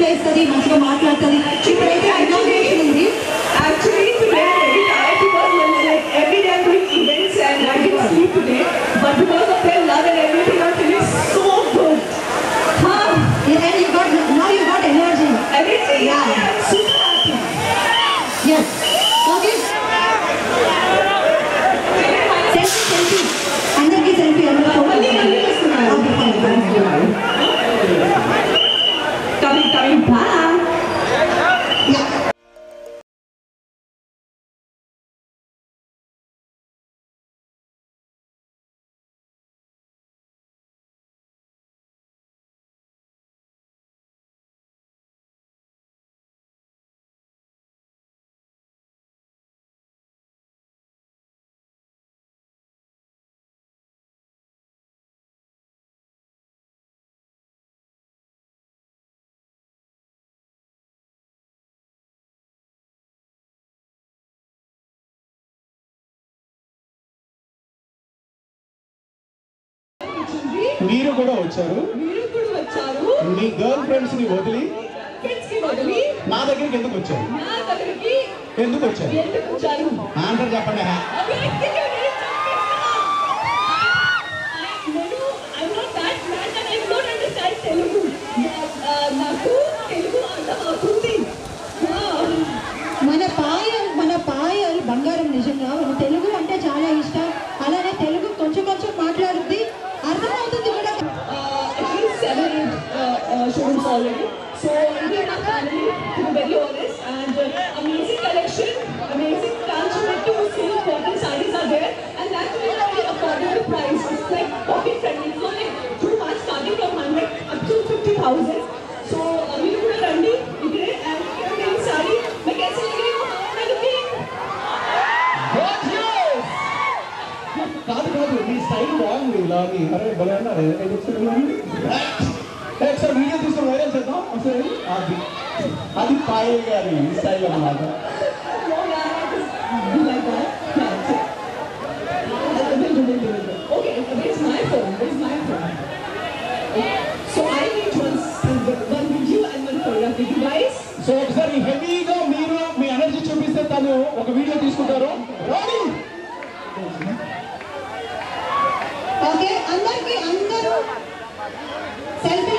చేస్తుంది మంచిగా మాట్లాడుతుంది ఇప్పుడైతే ఇనాగ్రేషన్ ఉంది Actually, today I'm very tired because when, like every day I'm doing events and I didn't sleep today. But because of their love and everything, I'm feeling so good. Huh? and you got now you got energy Everything. Yeah. I'm super happy. yes okay selfie selfie అందరికీ selfie అందరూ మళ్ళీ మళ్ళీ వస్తున్నారు. Okay, fine, fine. Coming, coming back. Yeah. వచ్చింది. మీరు కూడా వచ్చారు మీరు కూడా వచ్చారు మీ గర్ల్ ఫ్రెండ్స్ ని వదిలి ఫ్రెండ్స్ కి వదిలి నా దగ్గరికి ఎందుకు వచ్చారు నా దగ్గరికి ఎందుకు వచ్చారు ఎందుకు వచ్చారు ఆన్సర్ చెప్పండి హా. నేను I'm not that bad and I don't understand Telugu. ఆ, నాకు తెలుగు అర్థం అవుతుంది. Wow. మన పాయల్ మన పాయల్ బంగారం నిజంగా మన తెలుగు అంటే చాలా ఇష్టం అలానే తెలుగు కొంచెం కొంచెం మాట్లాడుద్ది అర్థమవుతుంది కూడా Uh, at least seven, eight uh, uh, showrooms already. So we are family, to be very honest, and uh, amazing collection, amazing transformative silk cotton sarees are there, and that's very very affordable price. It's like pocket friendly. So like too much starting from hundred up to fifty thousand. So uh, we look at Randi, इधर and amazing saree. मैं कैसे लग रही हूँ? How am I looking? కాదు కాదు మీ style బాగుంది ఇలా మీ అరే భలే అన్నారు ఏ- ఏది ఒకసారి ఇవ్వండి. ఏ, ఒకసారి వీడియో తీసుకొని వైరల్ చేద్దాం ఒకసారి అది అది పాయల్ గారి స్టైల్ అన్నమాట No, yeah, I just do like that. Yeah, that's it. Uh, will do, will do, will do. Okay, where's my phone? Where's my phone? Okay. So I need one, one video and one photograph. You guys? So ఒకసారి హెవీగా మీరు మీ energy చూపిస్తే తను ఒక video తీసుకుంటారు రాణి okay అందరికి అందరూ selfie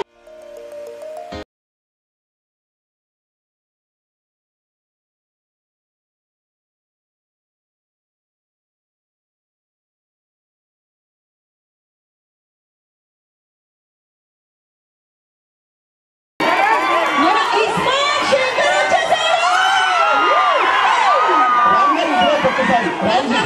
మన ఇస్మాయిల్ శేఖర్ వచ్చేసారు రామ్ గారు ఇటువైపు ఒక్కసారి రామ్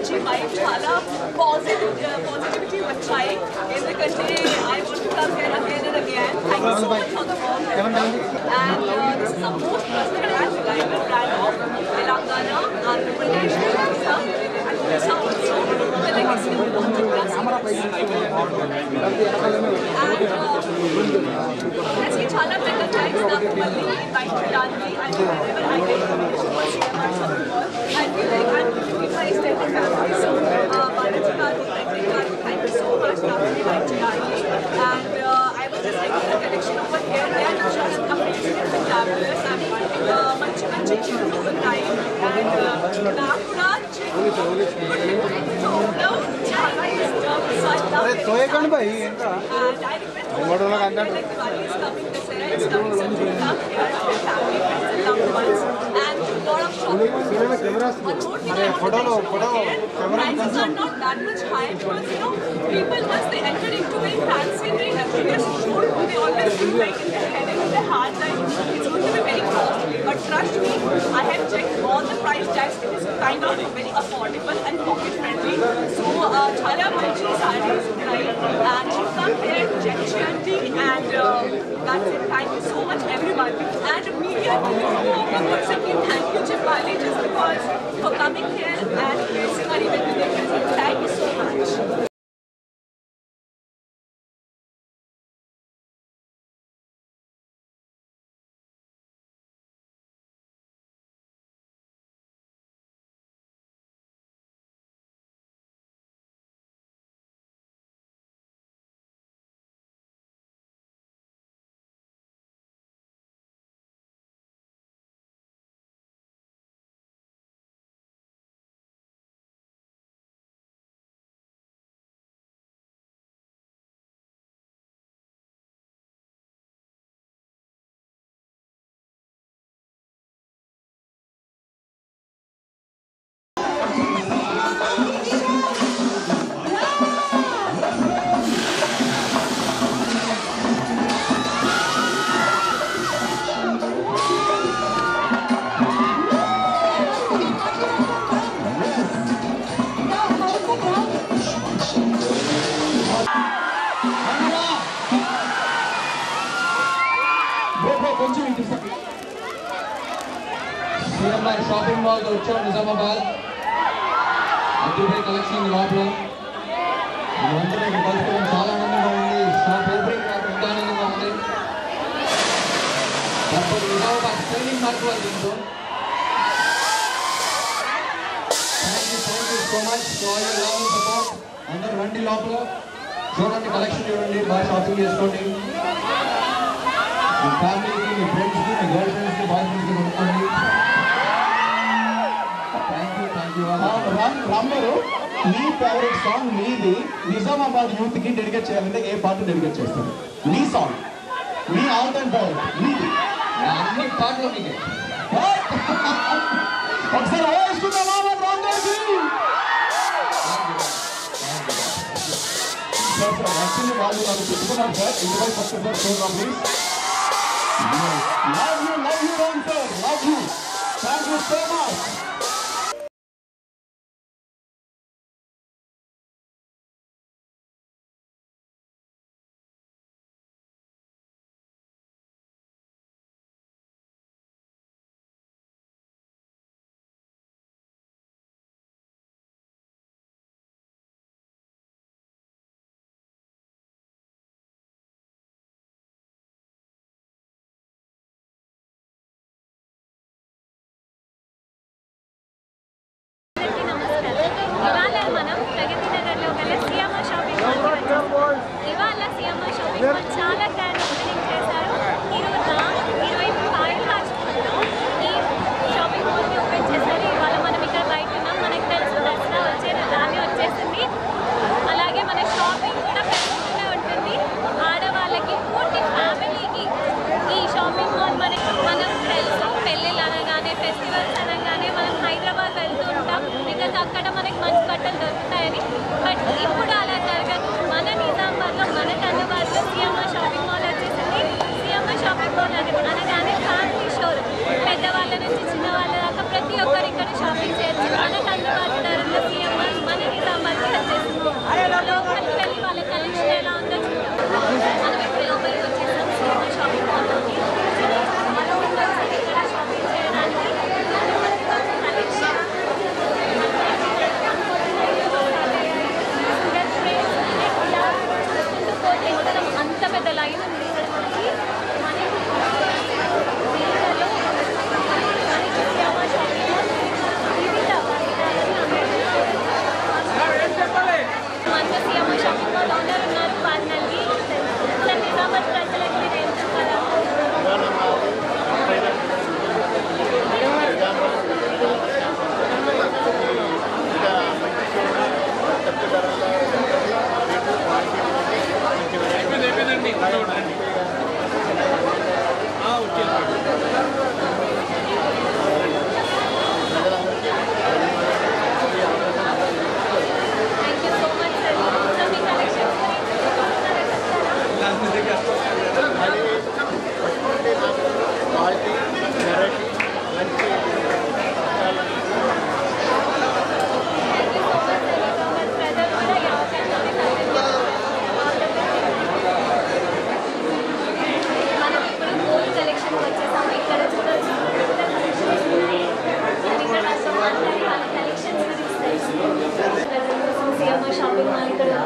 మంచి మైండ్ చాలా పాజిటివ్ పాజిటివిటీ వచ్చాయి ఎందుకంటే I want come here again and again thank you so much for the warm and this is the most trusted and reliable brand of Telangana Andhra Pradesh Odisha and Odisha also the legacy of 40 plus Honestly, చాలా పెద్ద thanks నాకు మళ్ళీ invite చేయడానికి and ever I get I feel like I with my extended family so Balaji garu Venkat garu thank you so much నాకు invite చేయడానికి and I was just like the collection over here they are just amazing and fabulous and మంచి మంచి చీరలు ఉన్నాయి and నాకు కూడా చీరలు చాలా ఇష్టం సో ఐ లవ్ ఇట్ తోయకండి భయ్ ఇంకా And I request all What of do you you, like like Diwali is coming, Dussehra is coming, so do come here with family, friends and loved ones and lot of shopping. One more thing I want to mention over here, prices are not that much high because you know people once they enter into very fancy and very luxurious showroom, they always feel like in their head and in their heart that it's going to be very costly. But trust me, I have checked all the price tags. It is kind of very affordable and pocket friendly. So uh, చాలా మంచి sarees ఉన్నాయి and you come here to check Chianti and uh, that's it. Thank you so much everyone. And media team, who would simply thank you Chipali just because for coming here and gracing our event with your presence. Thank you so much. Bro bro కొంచెం ఇటు ఇస్తాను. CMR shopping mall వచ్చాం నిజామాబాద్ అద్భుతమైన collection లోపల మేమందరం ఇక్కడ కలుసుకోవడం చాలా ఆనందంగా ఉంది షాప్ ఓపెనింగ్ నాకు ఇంకా ఆనందంగా ఉంది తప్పదు నిజామాబాద్ ట్రైనింగ్ మార్క్ వాళ్ళు దీంతో thank you thank you so much for all your love and support అందరూ రండి లోపల చూడండి కలెక్షన్ చూడండి బాగా షాపింగ్ చేసుకోండి మీ ఫ్యామిలీకి మీ ఫ్రెండ్స్కి మీ గర్ల్ ఫ్రెండ్స్కి బాయ్ ఫ్రెండ్స్కి కొనుక్కోండి thank you thank you Ram Ram garu మీ ఫేవరెట్ సాంగ్ మీది నిజామాబాద్ యూత్ కి డెడికేట్ చేయాలంటే ఏ పాట డెడికేట్ చేస్తారు మీ సాంగ్ మీ ఆల్ టైమ్ ఫేవరెట్ మీది అన్ని పాటలు మీకే ఒకసారి ఓయిస్తున్నామా రామ్ గారికి సార్ సార్ యాక్చువల్లీ వాళ్ళు నాకు చెప్పుకున్నారు సార్ ఇందులో ఫస్ట్ సార్ చూద్దాం please love you love you Ram sir love you thank you so much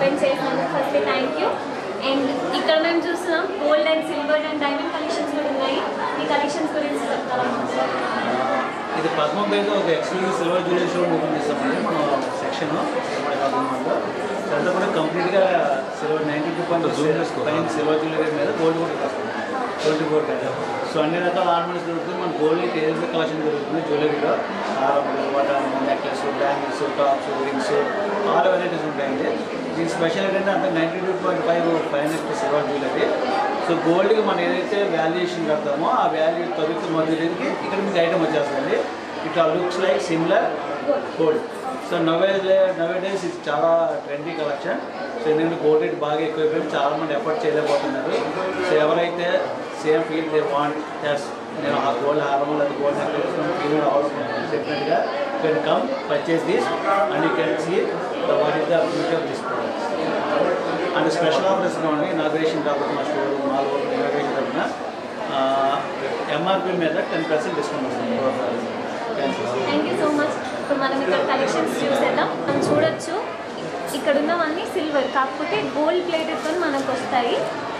spend చేసినందుకు ఫస్ట్ థ్యాంక్ యూ అండ్ ఇక్కడ మేము చూస్తున్నాం gold and silver and diamond collections కూడా ఉన్నాయి ఈ కలెక్షన్స్ గురించి చెప్తారా ఇది పద్మంపేట ఒక exclusive silver jewellery show open చేస్తామండి మన సెక్షన్ దాంట్లో కూడా కంప్లీట్గా సిల్వర్ నైంటీ టూ పాయింట్ పైన సిల్వర్ జ్యువెలరీ మీద గోల్డ్ కూడా వస్తుంది ట్వంటీ ఫోర్ క్యారెట్ సో అన్ని రకాల ఆర్నమెంట్స్ దొరుకుతుంది మన గోల్డ్ ఏదైతే కలెక్షన్ దొరుకుతుంది జ్యువెలరీలో హారములు వటాలు necklace bangles tops rings all varieties ఉంటాయండి దీని స్పెషల్ ఏంటంటే అంత ninety two point five finest silver jewellery so గోల్డ్కి మనం ఏదైతే వాల్యుయేషన్ కడతామో ఆ వాల్యూ తగ్గుతూ మధ్యకి ఇక్కడ మీకు ఐటమ్ వచ్చేస్తుంది ఇట్లా looks like similar gold so నవే నవే డేస్ ఇది చాలా ట్రెండీ కలెక్షన్ సో ఎందుకంటే గోల్డ్ రేట్ బాగా ఎక్కువైపోయింది చాలా మంది ఎఫర్ట్ చేయలేకపోతున్నారు సో ఎవరైతే same feel they want yes నేను ఆ గోల్డ్ హారం లేదా గోల్డ్ నెక్లెస్ ఫీల్ అవసరం డెఫినెట్గా can come purchase this and you can see the what is the future this and special offers ఉన్నాయి ఇనాగ్రేషన్ కాబట్టి మా స్టోర్ మా లోపల ఇనాగ్రేషన్ తరఫున ఎంఆర్పి మీద టెన్ పర్సెంట్ డిస్కౌంట్ వస్తుంది థ్యాంక్ యూ సో మచ్ ఇప్పుడు మనం ఇక్కడ కలెక్షన్స్ చూసేద్దాం మనం చూడొచ్చు ఇక్కడ ఉన్నవన్నీ సిల్వర్ కాకపోతే గోల్డ్ ప్లేటెడ్తో మనకు వస్తాయి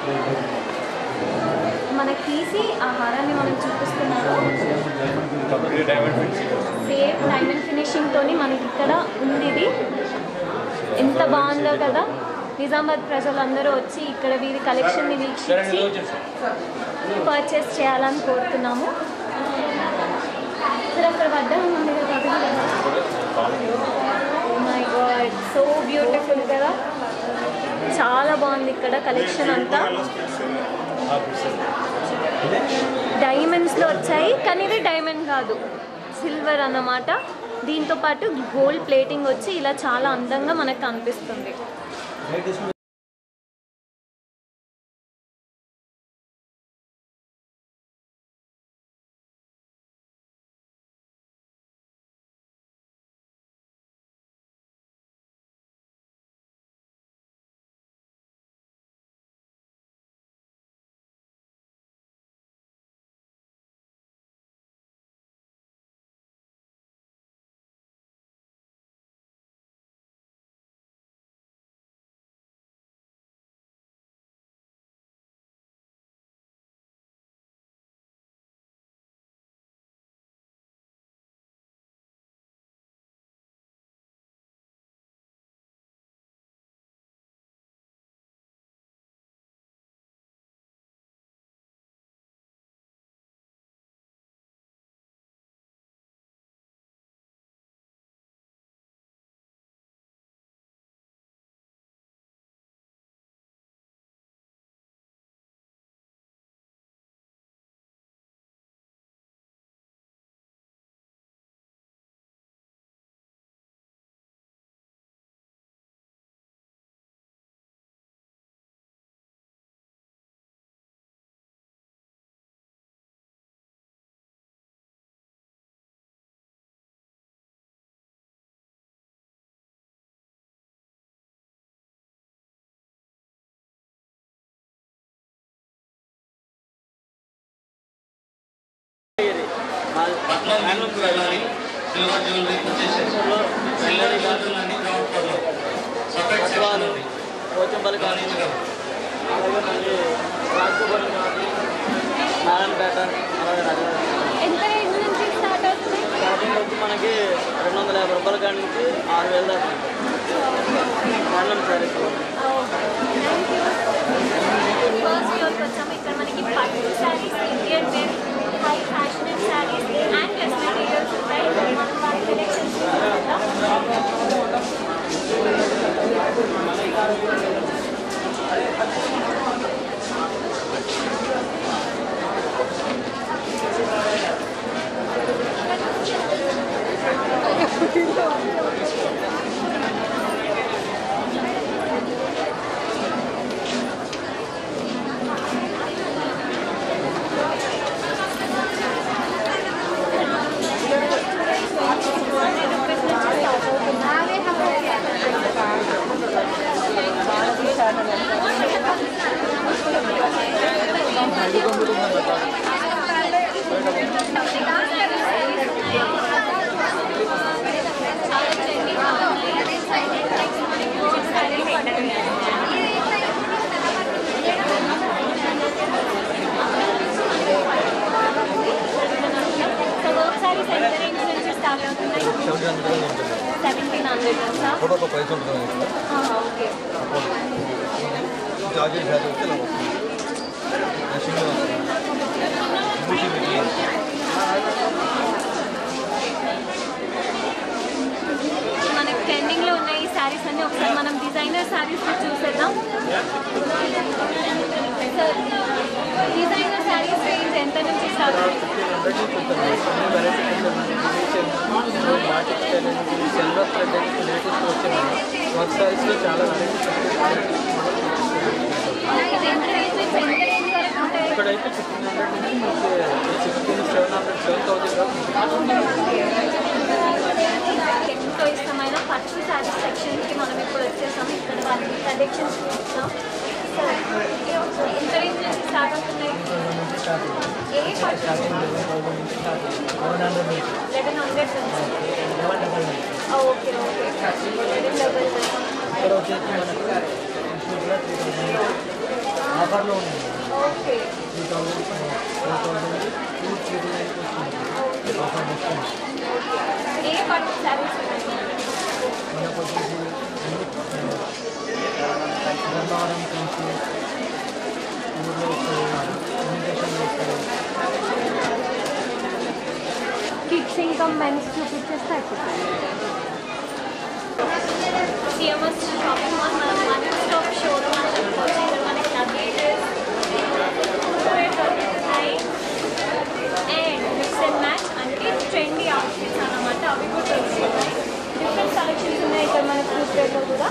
మనకి తీసి ఆ హారాన్ని మనం చూపిస్తున్నారు సేమ్ డైమండ్ ఫినిషింగ్ తోని మనకి ఇక్కడ ఉంది ఇది ఎంత బాగుందో కదా నిజామాబాద్ ప్రజలందరూ వచ్చి ఇక్కడ వీరి కలెక్షన్ని వీక్షించి పర్చేస్ చేయాలని కోరుతున్నాము సార్ అక్కడ వడ్డం ఉంది కదా మై గాడ్ సో బ్యూటిఫుల్ కదా చాలా బాగుంది ఇక్కడ కలెక్షన్ అంతా డైమండ్స్లో వచ్చాయి కానీ ఇది డైమండ్ కాదు సిల్వర్ అన్నమాట దీంతో పాటు గోల్డ్ ప్లేటింగ్ వచ్చి ఇలా చాలా అందంగా మనకు కనిపిస్తుంది హ్యాండ్లూమ్కి వెళ్ళాలి సిల్వర్ జ్యువెలరీ వచ్చేసేసి వెళ్ళని గాజులన్నీ గ్రౌండ్ ఫ్లోర్లో సపరేట్ సెక్షన్ ఉంది పోచంపల్లి కానీ అలాగే మళ్ళీ రాజగోపాల్ కానీ నారాయణపేట అలాగే రాజావాడ ఎంత రేంజ్ నుంచి స్టార్ట్ అవుతుంది స్టార్టింగ్ వచ్చి మనకి రెండు వందల యాభై రూపాయల కాడి నుంచి ఆరు వేల దాకా హ్యాండ్లూమ్ శారీస్ ఫస్ట్ ఫ్లోర్కి వచ్చాము ఇక్కడ మనకి పట్టు saris Indian wear high fashionable saris and dress materials ఉంటాయి మనం వాటి సెలెక్షన్స్ రూపీస్ నుంచి స్టార్ట్ అవుతుంది ఉంటుందా ఫోటో ఒక ప్రైస్ ఉంటుంది ఇక్కడ ఆహా, ఓకే చార్జెస్ హ్యాడ్ వస్తే ఇలా వస్తుంది నెక్స్ట్ మూసి మెటీరియల్ మనకి ట్రెండింగ్ లో ఉన్న ఈ శారీస్ అన్ని ఒకసారి మనం డిజైనర్ శారీస్ చూసేద్దాం డిజైనర్ శారీస్ రేంజ్ ఎంత నుంచి స్టార్ట్ సిల్వర్ థ్రెడ్ అనేది లేటెస్ట్ వచ్చింది వర్క్ సారీస్లో చాలా ఇది ఎంత రేంజ్ నుంచి ఎంత రేంజ్ వరకు ఉంటాయి ఇక్కడైతే ఫిఫ్టీన్ హండ్రెడ్ నుంచి మీకు sixteen seven hundred seven thousand ఎంతో ఇష్టమైన పట్టు శారీస్ సెక్షన్కి మనం ఇప్పుడు వచ్చేసాం ఇక్కడ వాటి కలెక్షన్స్ చూస్తాం ఎంత రేంజ్ నుంచి స్టార్ట్ అవుతున్నాయి ఏ పట్టు లెవెన్ హండ్రెడ్ నుంచి ఓకే ఓకే లెవెన్ డబల్ ఇక్కడ వచ్చేసి మనకి ఆఫర్లో ఉంది okay three thousand four thousand two three థౌసండ్కి వస్తుంది ఆఫర్ డిస్కౌంట్ ఏ పట్టు శారీస్ ఉన్నాయి మనకు వచ్చేసి ధర్మవరం కంచి ఊర్లో వస్తుంది కమ్యూనికేషన్లో వస్తుంది కిడ్స్ ఇంకా మెన్స్ చూపించేస్తే అయిపోతుంది సిఎంఎస్ షాపింగ్ మాల్ మనం వన్ స్టాప్ షోరూమ్ అని చెప్పుకోవచ్చు ఇక్కడ మనకి లగేజెస్ దొరుకుతున్నాయి అండ్ మిక్స్ అండ్ మ్యాచ్ అంటే ట్రెండీ అవుట్ఫిట్స్ అన్నమాట అవి కూడా దొరుకుతున్నాయి డిఫరెంట్ కలెక్షన్స్ ఉన్నాయి ఇక్కడ మనకి ఫుట్వేర్లో కూడా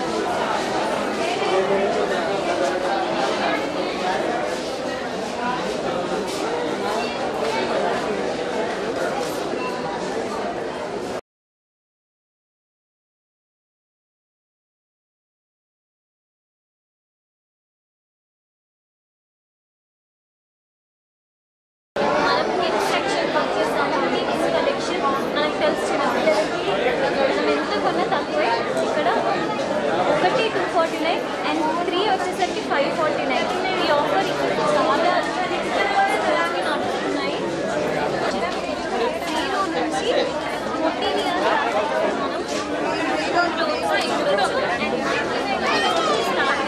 మనం కిడ్స్ సెక్షన్ వచ్చేసాము కిడ్స్ కలెక్షన్ మనకు తెలిసిన పిల్లలకి మనం ఎంత కొన్నా తక్కువే ఇక్కడ ఒకటి two forty nine and three వచ్చేసరికి ఫైవ్ ఫార్టీ నైన్ ఈ ఆఫర్ చాలా ధరకి నడుస్తున్నాయి జీరో నుంచి ఫోర్టీన్ ఇయర్స్ మనం క్లోత్స్ ఇవ్వచ్చు అండ్ స్టార్ట్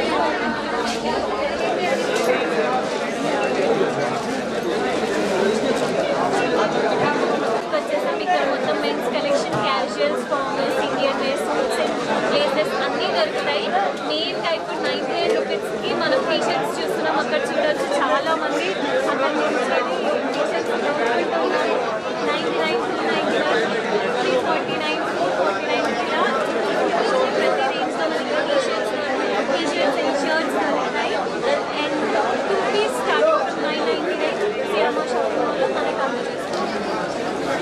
వచ్చేసాం ఇక్కడ మొత్తం men's collection casuals formals Indian wear suits and places అన్నీ దొరుకుతాయి మెయిన్గా ఇప్పుడు నైన్టీ నైన్ రూపీస్కి మనం టీ షర్ట్స్ చూస్తున్నాం అక్కడ చూడొచ్చు చాలా మంది అక్కడ నిల్చొని T shirts ninety nine two ninety nine three forty nine four forty nine ఇలా ప్రతి రేంజ్లో మనకి T shirts T shirts and shirts దొరుకుతాయి and two piece starting nine ninety nine CMO shopping మాల్లో మనకి అందజేస్తాం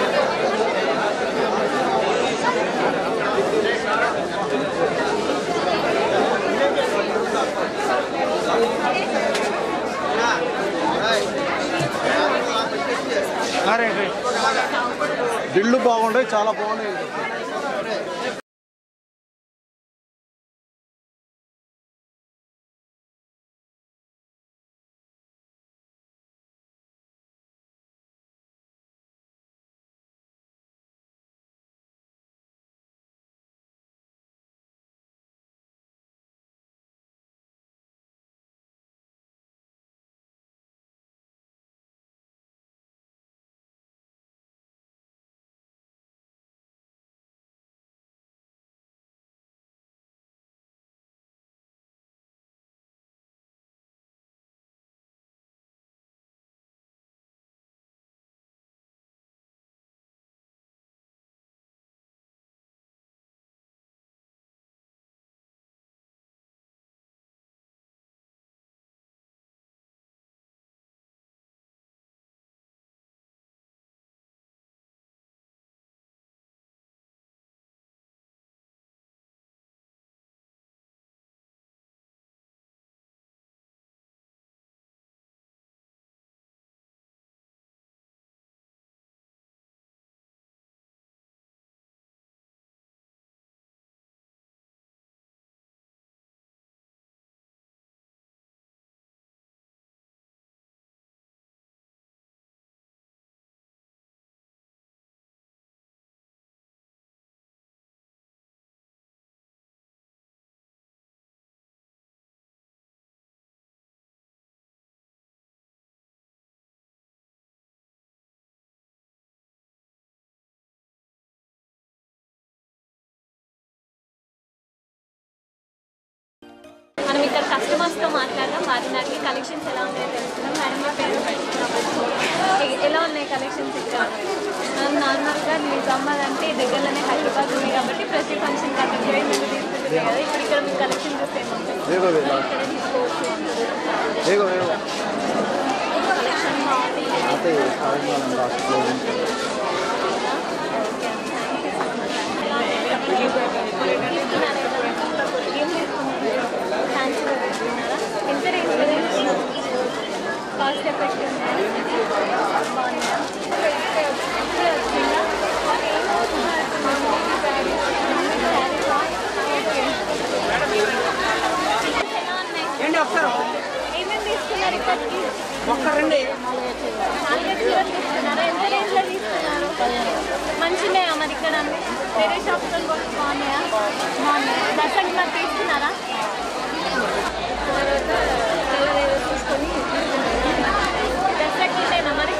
దిళ్ళు బాగుంటాయి చాలా బాగున్నాయి ఇక్కడ కస్టమర్స్తో మాట్లాడదాం వారిని అడిగి కలెక్షన్స్ ఎలా ఉన్నాయో తెలుసుకుందాం మేడం మీ పేరు ఎ- ఎలా ఉన్నాయి కలెక్షన్స్ ఇక్కడ నార్మల్గా నిజామాబాద్ అంటే దగ్గరలోనే హైదరాబాద్ ఉంది కాబట్టి ప్రతి ఫంక్షన్ అక్కడ పోయి మేము తీసుకుంటుంది కదా ఇప్పుడు ఇక్కడ మీకు కలెక్షన్ చూస్తే ఏముంటుంది ఇక్కడ తీసుకోవచ్చు కలెక్షన్ బాగుంది ఎంత రేంజ్ కాస్ట్ ఎఫెక్ట్ ఏంటి ఒకసారి ఏమేమి తీసుకున్నారు ఇప్పటికి ఒక్క రండి నాలుగైదు చీరలు తీసుకున్నారా ఎంత రేంజ్లో తీసుకున్నారు మంచిగా మరి ఇక్కడ అన్ని వేరే షాప్స్లో బాగున్నాయా బాగున్నాయా దసరాకి మరి తీసుకున్నారా తర్వాత కలర్ ఏదో తీసుకొని దసరాకి ఇదేనా మరి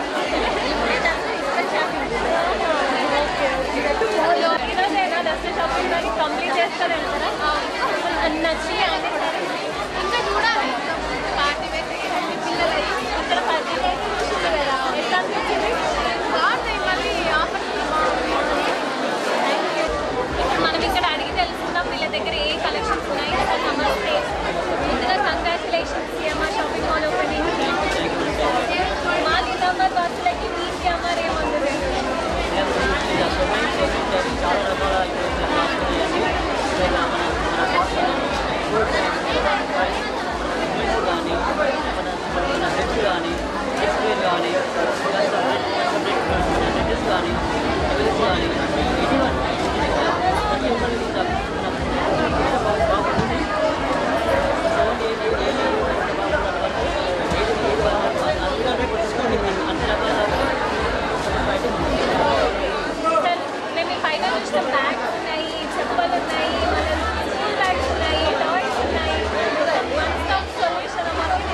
ఈరోజు ఏదో దసరా షాపింగ్ కానీ కంప్లీట్ చేస్తారు వెళ్తారా నచ్చి ఇంకా చూడాలి పార్టీ పెట్టి పిల్లలు ఇక్కడ పది అయితే చూసింది కదా ఎట్లా అనిపించింది బాగుంటాయి మళ్ళీ ఆఫర్ ఇప్పుడు మనం ఇక్కడ అడిగి తెలుసుకుందాం వీళ్ళ దగ్గర ఏ కలెక్షన్స్ ఉన్నాయి సార్ నమస్తే ముందుగా congratulations CMR shopping mall opening మా నిజామాబాద్ బస్సులకి మీ సిఎంఆర్ ఏముంది చాలా రకాల కానీ మన సెట్స్ కానీ ఎక్స్ప్లేన్ కానీ డ్రెస్సెస్ కానీ డ్రెస్ కానీ ప్రతి ఒక్కరికి బాగుంటుంది సెవెంటీ ఎయిట్ అందుకనే తీసుకోండి అన్ని రకాల ఐటమ్ సార్ మేము ఈ పైన చూసిన బ్యాగ్స్ ఉన్నాయి చెప్పలు ఉన్నాయి మన స్కూల్ బ్యాగ్స్ ఉన్నాయి టాయ్స్ ఉన్నాయి వన్ స్టాప్ సొల్యూషన్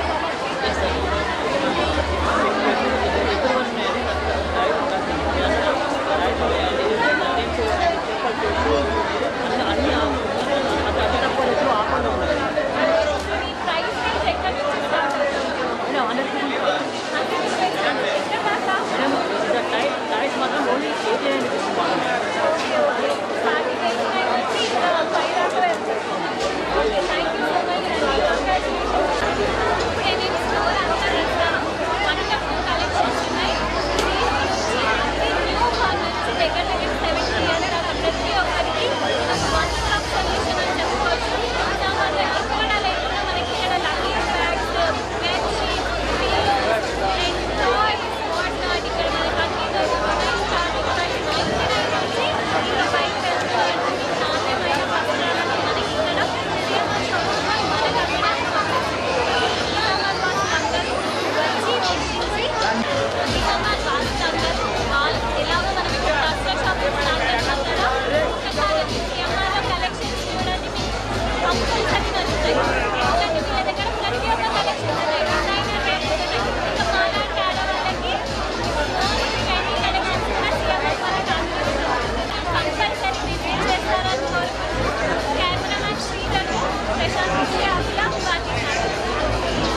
మీ ప్రైస్ రేంజ్ ఎక్కడ నుంచి స్టార్ట్ అవుతుంది ఎక్కడ దాకా టైట్ మాత్రం only eighty nine starting eight nine వచ్చి ఇక్కడ ఫైవ్ దాకా వెళ్తుంది okay thank you so much ఇప్పుడు నేను స్టోర్ అంతా తీస్తాను వండర్ఫుల్ కలెక్షన్స్ ఉన్నాయి న్యూ ఫార్ నుంచి దగ్గర దగ్గర సెవెంటీ ఇయర్స్ దాకా ప్రతి ఒక్కరికి వన్ స్టాప్ సొల్యూషన్ అని చెప్పుకోవచ్చు నిజామాబాద్లో ఎక్కడ లేకుండా మనకి ఇక్కడ luggage bags bedsheets and toys what not ఇక్కడ మనకి అన్ని దొరుకుతున్నాయి స్టార్టింగ్ మనకి నైన్టీ నైన్ నుంచి ఇంకా పైకి వెళ్తున్నాయి నాణ్యమైన వస్త్రాలను మనకి ఇక్కడ సీఎంఆర్ షాపింగ్ మాల్ మనకి అమ్మడానికి నిజామాబాద్ వాళ్ళందరూ వచ్చి విజిట్ నిజామాబాద్ వాళ్ళందరూ వాళ్ళు ఎలాగో మనం ఇప్పుడు దసరా షాపింగ్ స్టార్ట్ చేస్తాం కదా ఒక్కసారి వచ్చి సీఎంఆర్లో కలెక్షన్స్ చూడండి మీకు కంపల్సరీ నచ్చుతాయి